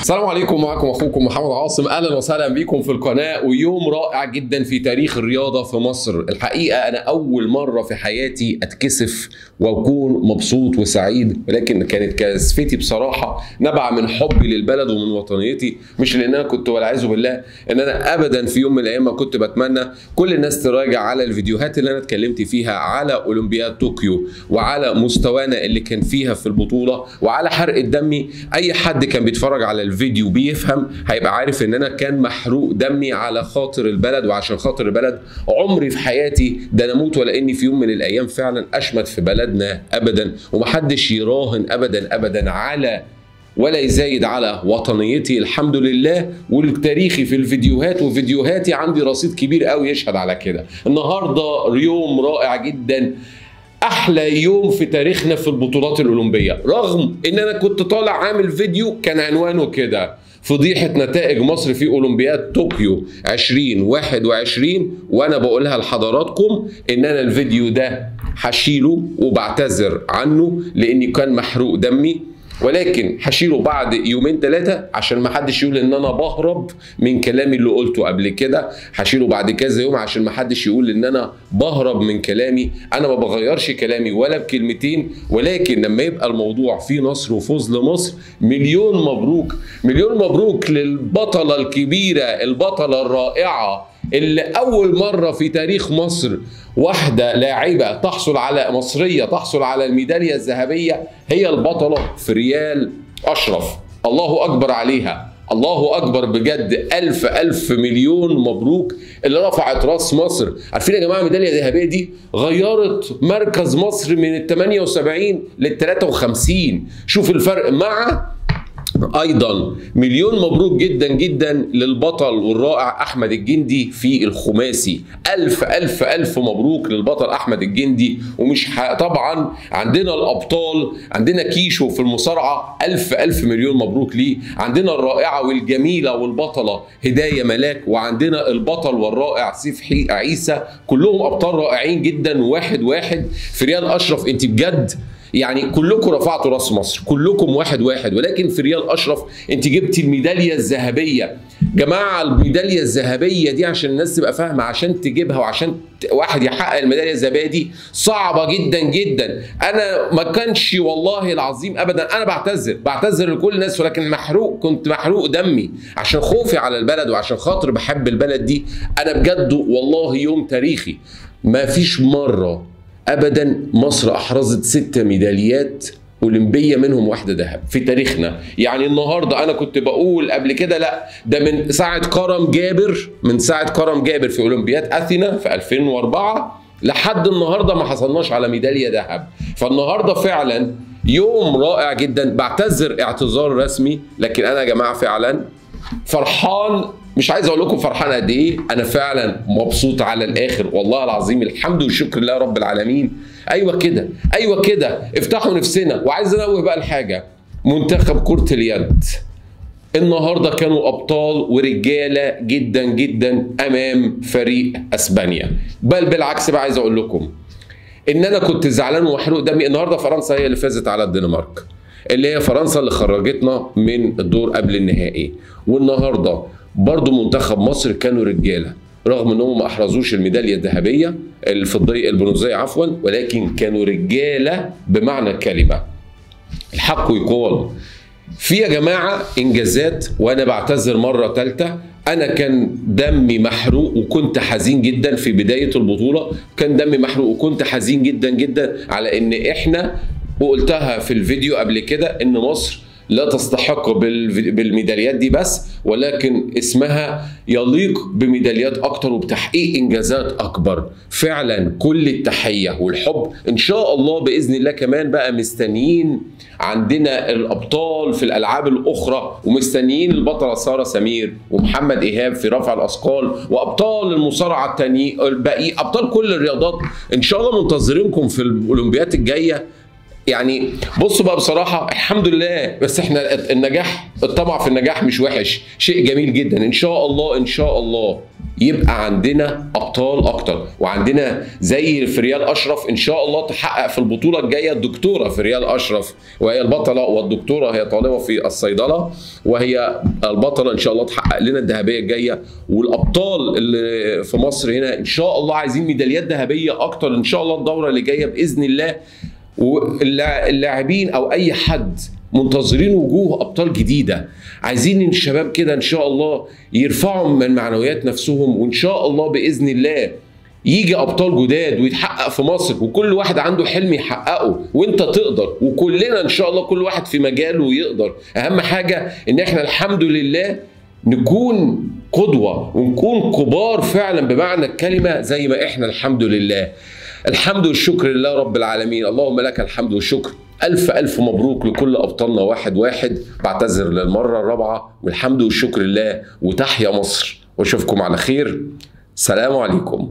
السلام عليكم معكم اخوكم محمد عاصم اهلا وسهلا بكم في القناه ويوم رائع جدا في تاريخ الرياضه في مصر الحقيقه انا اول مره في حياتي اتكسف واكون مبسوط وسعيد ولكن كانت كسفتي بصراحه نبع من حبي للبلد ومن وطنيتي مش لان انا كنت والعياذ بالله ان انا ابدا في يوم من الايام ما كنت بتمنى كل الناس تراجع على الفيديوهات اللي انا اتكلمت فيها على اولمبياد طوكيو وعلى مستوانا اللي كان فيها في البطوله وعلى حرق دمي اي حد كان بيتفرج على الفيديو بيفهم هيبقى عارف ان انا كان محروق دمي على خاطر البلد وعشان خاطر البلد عمري في حياتي ده انا اموت ولا اني في يوم من الايام فعلا اشمت في بلدنا ابدا ومحدش يراهن ابدا ابدا على ولا يزايد على وطنيتي الحمد لله والتاريخي في الفيديوهات وفيديوهاتي عندي رصيد كبير قوي يشهد على كده النهارده يوم رائع جدا احلى يوم في تاريخنا في البطولات الاولمبيه رغم ان انا كنت طالع عامل فيديو كان عنوانه كده فضيحة نتائج مصر في أولمبياد طوكيو 2021 وأنا بقولها لحضراتكم إن أنا الفيديو ده هشيله وبعتذر عنه لأني كان محروق دمي ولكن هشيله بعد يومين ثلاثة عشان ما حدش يقول ان انا بهرب من كلامي اللي قلته قبل كده هشيله بعد كذا يوم عشان ما حدش يقول ان انا بهرب من كلامي انا ما بغيرش كلامي ولا بكلمتين ولكن لما يبقى الموضوع فيه نصر وفوز لمصر مليون مبروك مليون مبروك للبطلة الكبيرة البطلة الرائعة اللي اول مره في تاريخ مصر واحده لاعبه تحصل على مصريه تحصل على الميداليه الذهبيه هي البطله في ريال اشرف الله اكبر عليها الله اكبر بجد الف الف مليون مبروك اللي رفعت راس مصر عارفين يا جماعه الميداليه الذهبيه دي غيرت مركز مصر من ال 78 لل 53 شوف الفرق مع ايضا مليون مبروك جدا جدا للبطل والرائع احمد الجندي في الخماسي الف الف الف مبروك للبطل احمد الجندي ومش ح... طبعا عندنا الابطال عندنا كيشو في المصارعه الف الف مليون مبروك ليه عندنا الرائعه والجميله والبطله هدايه ملاك وعندنا البطل والرائع سيف عيسى كلهم ابطال رائعين جدا واحد واحد في ريال اشرف انت بجد يعني كلكم رفعتوا راس مصر كلكم واحد واحد ولكن في ريال اشرف انت جبتي الميداليه الذهبيه جماعه الميداليه الذهبيه دي عشان الناس تبقى فاهمه عشان تجيبها وعشان واحد يحقق الميداليه الذهبيه دي صعبه جدا جدا انا ما كانش والله العظيم ابدا انا بعتذر بعتذر لكل الناس ولكن محروق كنت محروق دمي عشان خوفي على البلد وعشان خاطر بحب البلد دي انا بجد والله يوم تاريخي ما فيش مره ابدا مصر احرزت ست ميداليات اولمبيه منهم واحده ذهب في تاريخنا يعني النهارده انا كنت بقول قبل كده لا ده من ساعه كرم جابر من ساعه كرم جابر في اولمبياد اثينا في 2004 لحد النهارده ما حصلناش على ميداليه ذهب فالنهارده فعلا يوم رائع جدا بعتذر اعتذار رسمي لكن انا يا جماعه فعلا فرحان مش عايز اقول لكم فرحان قد ايه انا فعلا مبسوط على الاخر والله العظيم الحمد والشكر لله رب العالمين ايوه كده ايوه كده افتحوا نفسنا وعايز انوه بقى الحاجه منتخب كره اليد النهارده كانوا ابطال ورجاله جدا جدا امام فريق اسبانيا بل بالعكس بقى عايز اقول لكم ان انا كنت زعلان ومحروق دمي النهارده فرنسا هي اللي فازت على الدنمارك اللي هي فرنسا اللي خرجتنا من الدور قبل النهائي والنهارده برضو منتخب مصر كانوا رجاله رغم انهم ما احرزوش الميداليه الذهبيه الفضيه البرونزيه عفوا ولكن كانوا رجاله بمعنى الكلمه الحق يقال في يا جماعه انجازات وانا بعتذر مره ثالثه انا كان دمي محروق وكنت حزين جدا في بدايه البطوله كان دمي محروق وكنت حزين جدا جدا على ان احنا وقلتها في الفيديو قبل كده ان مصر لا تستحق بالميداليات دي بس ولكن اسمها يليق بميداليات اكتر وبتحقيق انجازات اكبر فعلا كل التحيه والحب ان شاء الله باذن الله كمان بقى مستنيين عندنا الابطال في الالعاب الاخرى ومستنيين البطله ساره سمير ومحمد ايهاب في رفع الاثقال وابطال المصارعه التاني الباقي ابطال كل الرياضات ان شاء الله منتظرينكم في الاولمبيات الجايه يعني بصوا بقى بصراحه الحمد لله بس احنا النجاح الطمع في النجاح مش وحش شيء جميل جدا ان شاء الله ان شاء الله يبقى عندنا ابطال اكتر وعندنا زي في ريال اشرف ان شاء الله تحقق في البطوله الجايه الدكتوره في ريال اشرف وهي البطله والدكتوره هي طالبه في الصيدله وهي البطله ان شاء الله تحقق لنا الذهبيه الجايه والابطال اللي في مصر هنا ان شاء الله عايزين ميداليات ذهبيه اكتر ان شاء الله الدوره اللي جايه باذن الله واللاعبين او اي حد منتظرين وجوه ابطال جديده عايزين الشباب كده ان شاء الله يرفعوا من معنويات نفسهم وان شاء الله باذن الله يجي ابطال جداد ويتحقق في مصر وكل واحد عنده حلم يحققه وانت تقدر وكلنا ان شاء الله كل واحد في مجاله يقدر اهم حاجه ان احنا الحمد لله نكون قدوه ونكون كبار فعلا بمعنى الكلمه زي ما احنا الحمد لله الحمد والشكر لله رب العالمين اللهم لك الحمد والشكر ألف ألف مبروك لكل أبطالنا واحد واحد بعتذر للمرة الرابعة والحمد والشكر لله وتحيا مصر وأشوفكم على خير سلام عليكم